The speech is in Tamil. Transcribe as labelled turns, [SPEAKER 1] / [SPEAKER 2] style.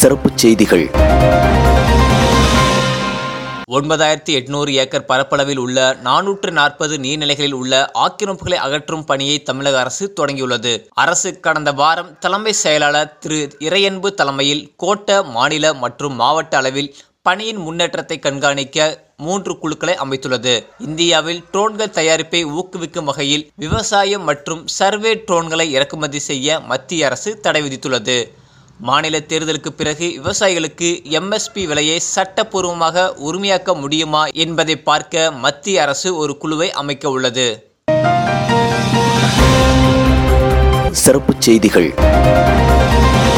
[SPEAKER 1] சிறப்புச் செய்திகள்
[SPEAKER 2] ஒன்பதாயிரத்தி எட்நூறு ஏக்கர் பரப்பளவில் உள்ள நானூற்று நாற்பது நீர்நிலைகளில் உள்ள ஆக்கிரமிப்புகளை அகற்றும் பணியை தமிழக அரசு தொடங்கியுள்ளது அரசு கடந்த வாரம் தலைமை செயலாளர் திரு இறையன்பு தலைமையில் கோட்ட மாநில மற்றும் மாவட்ட அளவில் பணியின் முன்னேற்றத்தை கண்காணிக்க மூன்று குழுக்களை அமைத்துள்ளது இந்தியாவில் ட்ரோன்கள் தயாரிப்பை ஊக்குவிக்கும் வகையில் விவசாயம் மற்றும் சர்வே ட்ரோன்களை இறக்குமதி செய்ய மத்திய அரசு தடை விதித்துள்ளது மாநில தேர்தலுக்கு பிறகு விவசாயிகளுக்கு எம்எஸ்பி விலையை சட்டப்பூர்வமாக உரிமையாக்க முடியுமா என்பதை பார்க்க மத்திய அரசு ஒரு குழுவை அமைக்க உள்ளது
[SPEAKER 1] சிறப்புச் செய்திகள்